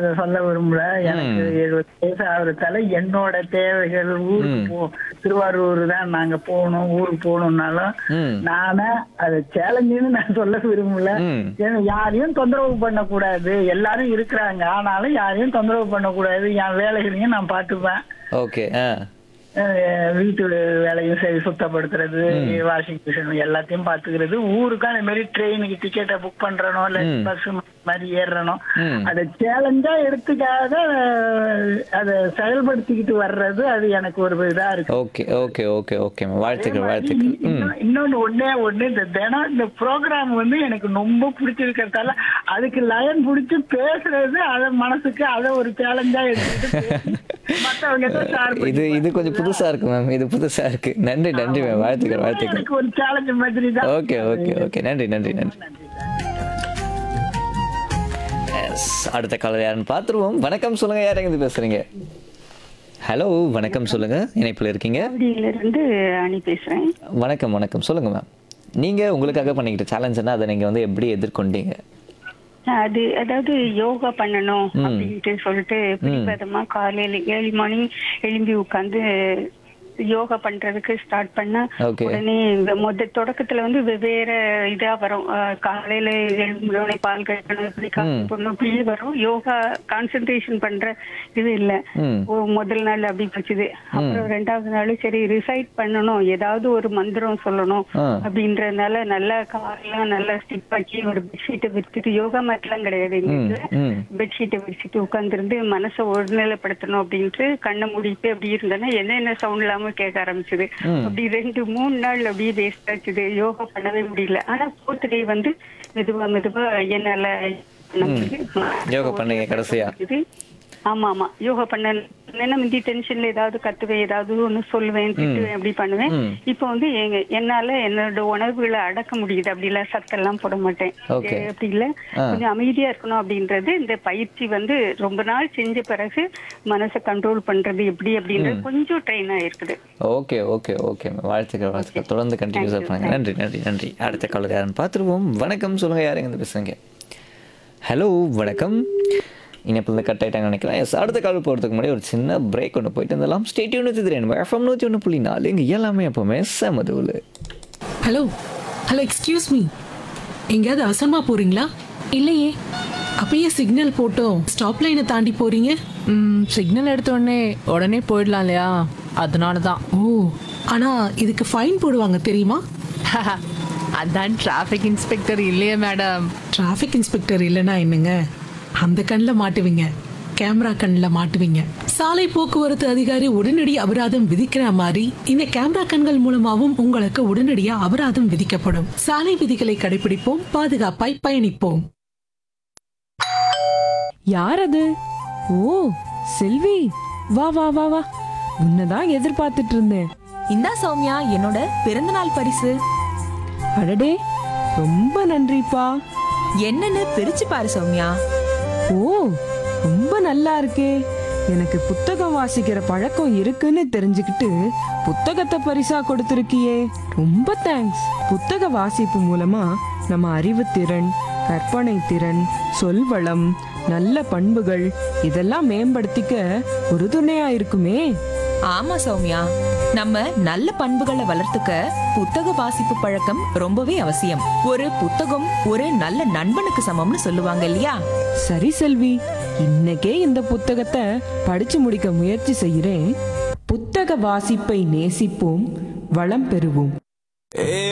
இதை சொல்ல விரும்பல எனக்கு எழுபது வயசு ஆகுறதால என்னோட தேவைகள் ஊருக்கு ம். போ திருவாரூர் தான் நாங்க போகணும் ஊருக்கு போகணும்னாலும் ம் நானே அது சேலஞ்சுன்னு நான் சொல்ல விரும்பல ம் ஏன்னா யாரையும் தொந்தரவு பண்ணக்கூடாது எல்லாரும் இருக்கிறாங்க ஆனாலும் யாரையும் தொந்தரவு பண்ணக்கூடாது என் வேலைகளையும் நான் பார்த்துப்பேன் ஓகே ஆ அஹ் வீட்டு வேலையும் சரி சுத்தப்படுத்துறது வாஷிங் மிஷின் எல்லாத்தையும் பாத்துக்கிறது ஊருக்கு அந்த மாதிரி ட்ரெயினுக்கு டிக்கெட்டை புக் பண்றனோ இல்ல ம். பஸ் மாதிரி ஏறுறனோ ம் அதை சேலஞ்சா எடுத்துக்காத அஹ், அதை செயல்படுத்திக்கிட்டு வர்றது அது எனக்கு ஒரு இதா இருக்கு ஓகே ஓகே ஓகே ஓகே வாழ்த்துக்கள் அதே மாதிரி வாழ்த்துக்கள் ம் இன்னொ- இன்னொன்னு ஒண்ணே ஒண்ணு இந்த தினம் இந்த ப்ரோக்ராம் வந்து எனக்கு ரொம்ப பிடிச்சிருக்கிறதால அதுக்கு லயன் பிடிச்சி பேசுறது அத மனசுக்கு அத ஒரு சேலஞ்சா எடுத்துக்கிட்டு பேசி மத்தவங்க எல்லாம் share பண்ணி இது இது கொஞ்சம் புதுசா இருக்கு மேம் இது புதுசா இருக்கு நன்றி நன்றி மேம் வாழ்த்துக்கள் வாழ்த்துக்கள் எனக்கு ஒரு சேலஞ்ச் மாதிரி தான் ஓகே ஓகே ஓகே நன்றி நன்றி நன்றி எஸ் அடுத்த காலர் யாருன்னு பார்த்துருவோம் வணக்கம் சொல்லுங்க யார் எங்க பேசுறீங்க ஹலோ வணக்கம் சொல்லுங்க இணைப்பில் இருக்கீங்க மறுபடியில இருந்து அணி பேசுறேன் வணக்கம் வணக்கம் சொல்லுங்க மேம் நீங்க உங்களுக்காக பண்ணிக்கிட்ட சேலஞ்சுன்னா அதை நீங்க வந்து எப்படி எதிர்கொண்டீங்க அது அதாவது யோகா பண்ணணும் அப்படின்ட்டு சொல்லிட்டு பிடிவாதமா காலையில ஏழு மணி எழும்பி உட்காந்து யோகா பண்றதுக்கு ஸ்டார்ட் பண்ண Okay. உடனே இந்த மொத தொடக்கத்துல வந்து வெவ்வேறு இதா வரும் அஹ் காலையில எழும்பி பால் கட்டணும் இப்படி காஃபி போடணும் இப்படியே வரும் யோகா கான்சென்ட்ரேஷன் பண்ற இது இல்ல ம் ஓ, முதல் நாள் அப்படி போச்சுது அப்புறம் ரெண்டாவது நாள் சரி ரிசைட் பண்ணணும் ஏதாவது ஒரு மந்திரம் சொல்லணும் ஆ. அப்படின்றதுனால நல்லா காரெல்லாம் நல்லா ஸ்டிப் ஆக்கி ஒரு பெட்ஷீட்டை விரிச்சிட்டு யோகா மேட்லாம் கிடையாது எங்க ம் வீட்டுல ம் பெட்ஷீட்டை விரிச்சிட்டு உட்காந்துருந்து மனசை ஒருநிலைப்படுத்தணும் அப்படின்ட்டு கண்ணை மூடிட்டு அப்படி இருந்தேன்னா என்னென்ன சவுண்ட் இல்லாம கேட்க ஆரம்பிச்சது அப்படி ரெண்டு மூணு நாள் அப்படியே வேஸ்ட் ஆச்சுது யோகா பண்ணவே முடியல ஆனா ஃபோர்த் டே வந்து மெதுவா மெதுவா என்னால பண்ண முடியுது. யோகா பண்ணீங்க கடைசியா இது ஆமா ஆமா யோகா பண்ண என்ன முந்தி டென்ஷன்ல ஏதாவது கத்துவேன் ஏதாவது ஒண்ணு சொல்லுவேன் திட்டுவேன் அப்படி பண்ணுவேன் ம். இப்போ வந்து எங்க என்னால என்னோட உணர்வுகளை அடக்க முடியுது அப்படி இல்ல சத்தெல்லாம் போட மாட்டேன் Okay. ஏ, அப்படி இல்ல ஆ. கொஞ்சம் அமைதியா இருக்கணும் அப்படின்றது இந்த பயிற்சி வந்து ரொம்ப நாள் செஞ்ச பிறகு மனசை கண்ட்ரோல் பண்றது எப்படி அப்படின்றது கொஞ்சம் ட்ரெயின் ஆயிருக்குது ஓகே ஓகே ஓகே மேம் வாழ்த்துக்கள் வாழ்த்துக்கள் தொடர்ந்து கண்டினியூஸாக பண்ணுங்க நன்றி நன்றி நன்றி அடுத்த காலர் யாருன்னு பார்த்துருவோம் வணக்கம் சொல்லுங்க யார் எங்க பேசுறீங்க ஹலோ வணக்கம் இணைப்பில் இருந்து கட் ஆகிட்டாங்க நினைக்கிறேன் எஸ் அடுத்த கால் போகிறதுக்கு முன்னாடி ஒரு சின்ன பிரேக் ஒன்று போயிட்டு இருந்தலாம் ஸ்டேட்யூன் தெரியும் எஃப்எம் நூற்றி ஒன்று புள்ளி நாலு இங்கே எல்லாமே எப்போவுமே செமதுவில் ஹலோ ஹலோ எக்ஸ்கியூஸ் மீ எங்கேயாவது அவசரமா போறீங்களா இல்லையே அப்பயே சிக்னல் போட்டோம் ஸ்டாப் லைனை தாண்டி போறீங்க ம் சிக்னல் எடுத்த உடனே உடனே போயிடலாம் இல்லையா அதனால தான் ஓ ஆனா இதுக்கு ஃபைன் போடுவாங்க தெரியுமா அதான் டிராஃபிக் இன்ஸ்பெக்டர் இல்லையே மேடம் டிராஃபிக் இன்ஸ்பெக்டர் இல்லைன்னா என்னங்க அந்த கண்ணில் மாட்டுவீங்க கேமரா கண்ணில் மாட்டுவீங்க சாலை போக்குவரத்து அதிகாரி உடனடி அபராதம் விதிக்கிற மாதிரி இந்த கேமரா கண்கள் மூலமாவும் உங்களுக்கு உடனடியா அபராதம் விதிக்கப்படும் சாலை விதிகளை கடைபிடிப்போம் பாதுகாப்பாய் பயணிப்போம் யார் அது ஓ செல்வி வா வா வா வா உன்னதான் எதிர்பார்த்துட்டு இருந்தேன் இந்தா சௌமியா என்னோட பிறந்தநாள் பரிசு அடடே ரொம்ப நன்றிப்பா என்னன்னு பிரிச்சு பாரு சௌமியா ஓ ரொம்ப நல்லா இருக்கே எனக்கு புத்தகம் வாசிக்கிற பழக்கம் இருக்குன்னு தெரிஞ்சுக்கிட்டு புத்தகத்தை பரிசா கொடுத்திருக்கியே ரொம்ப தேங்க்ஸ் புத்தக வாசிப்பு மூலமா நம்ம அறிவுத்திறன் கற்பனை திறன் சொல்வளம் நல்ல பண்புகள் இதெல்லாம் மேம்படுத்திக்க உறுதுணையா இருக்குமே ஆமா சௌமியா நம்ம நல்ல பண்புகளை வளர்த்துக்க புத்தக வாசிப்பு பழக்கம் ரொம்பவே அவசியம் ஒரு புத்தகம் ஒரு நல்ல நண்பனுக்கு சமம்னு சொல்லுவாங்க இல்லையா சரி செல்வி இன்னைக்கே இந்த புத்தகத்தை படிச்சு முடிக்க முயற்சி செய்கிறேன் புத்தக வாசிப்பை நேசிப்போம் வளம் பெறுவோம்